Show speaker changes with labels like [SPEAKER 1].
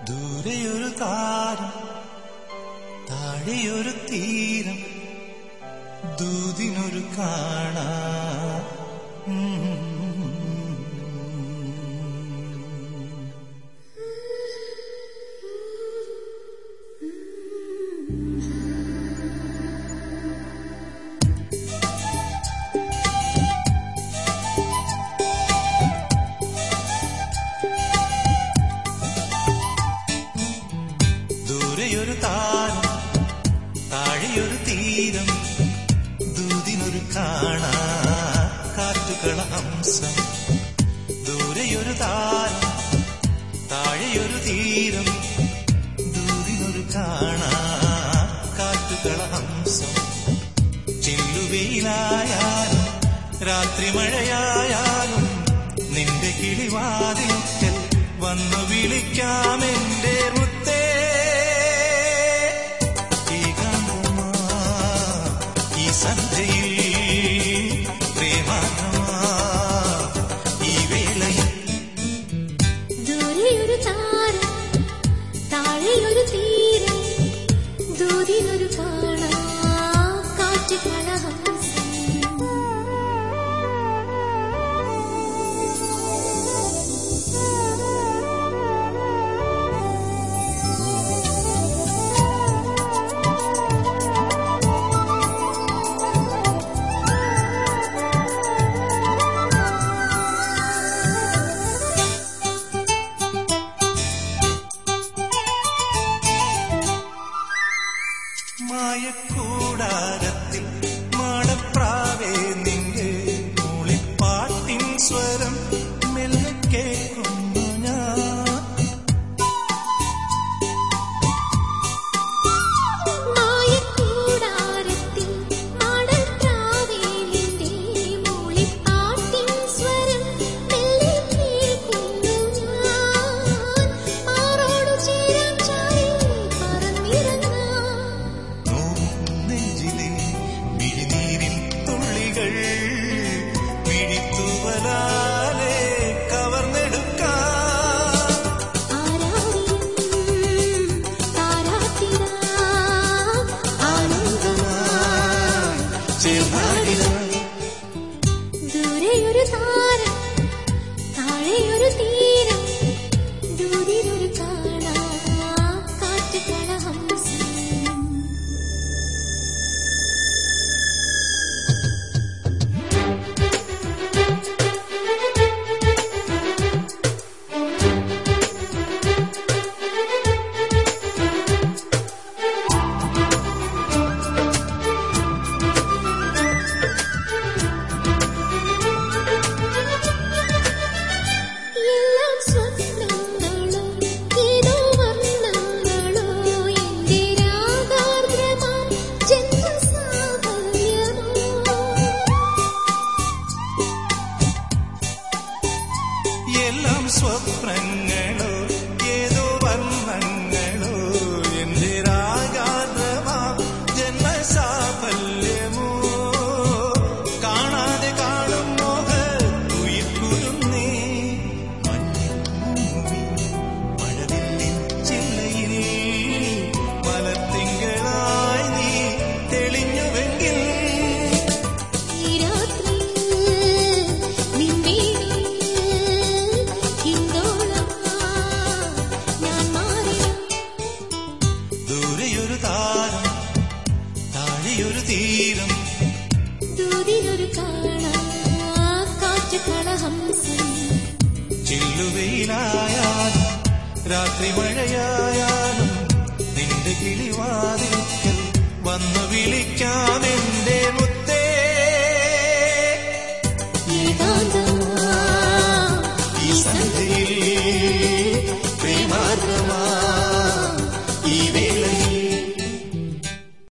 [SPEAKER 1] ദൂരെയൊരു താരം താഴെയൊരു തീരം ദൂതിനൊരു കാണാ ദൂരെയൊരു താരം താഴെയൊരു തീരം ദൂതിനൊരു കാണാ കാറ്റുകള ഹംസം ദൂരെയൊരു താരം താഴെയൊരു തീരം ദൂതിനൊരു കാണാ കാറ്റുകള ഹംസം ചില്ലുവെയിലായാലും രാത്രി മഴയായാലും നിന്റെ കിളിവാതിൽക്കൽ വന്നു വിളിക്കാമെന്റെ മുത്തേ ഏകാന്തമാ ഈ സന്ധ്യയിൽ പ്രേമാർദ്രമാ ഈ വേളയിൽ
[SPEAKER 2] ദൂരെയൊരു താരം താഴെയൊരു തീരം ദൂരിനൊരു കാണാ കാറ്റ് കളഹംസം
[SPEAKER 1] മായക്കൂടാരത്തിൽ മാടപ്രാവേ നിന്റെ മൂളിപ്പാട്ടിൻ സ്വരം മെല്ലെ കേൾക്കുന്നു ഞാൻ
[SPEAKER 2] മായക്കൂടാരത്തിൽ ആടൽപ്രാവേലിന്റെ മൂളിപ്പാട്ടിൻ സ്വരം മെല്ലെ കേൾക്കുന്നു ഞാൻ. ആരോടു ചേരാൻ ചാരി പറന്നിറങ്ങാം.
[SPEAKER 1] നെഞ്ചിലെ മിഴിനീരിൽ തുള്ളികൾ മിഴിത്തൂവലാലെ കവർന്നെടുക്കാം
[SPEAKER 2] ആരാരിലും താരാട്ടിടാം. ആനന്ദമായി
[SPEAKER 1] ചേർന്നാടിനാം
[SPEAKER 2] ദൂരെയൊരു താരം താഴെയൊരു തീരം ദൂരിലൊരു കാണാ കാറ്റ് കളഹംസം എല്ലാം സ്വപ്നങ്ങളോ ഏതോ വർണ്ണങ്ങളോ എന്റെ രാഗാർദ്രമാം ജന്മസാഫല്യമോ
[SPEAKER 1] എല്ലാം സ്വപ്നങ്ങളോ ഏതോ വർണ്ണങ്ങളോ എന്റെ രാഗാദ്രമാ ജന്മസാഫല്യമോ കാണാതെ കാണും മോഹ ഉയിർക്കുരുന്നേ മഞ്ഞിൽ മൂവി മഴവില്ലിൻ ചില്ലയിൽ മലത്തിങ്കളായി നീ തെളിഞ്ഞുവെങ്കിൽ
[SPEAKER 2] ഈ രാത്രിയിൽ നിൻവീടിൽ ഹിന്ദോളമായി ഞാൻ മാറിടും
[SPEAKER 1] ദൂരെയൊരു താരം താഴെയൊരു തീരം
[SPEAKER 2] ദൂരിലൊരു കാണാ കാറ്റ് കളഹംസം
[SPEAKER 1] ചില്ലുവെയിലായാലും രാത്രി മഴയായാലും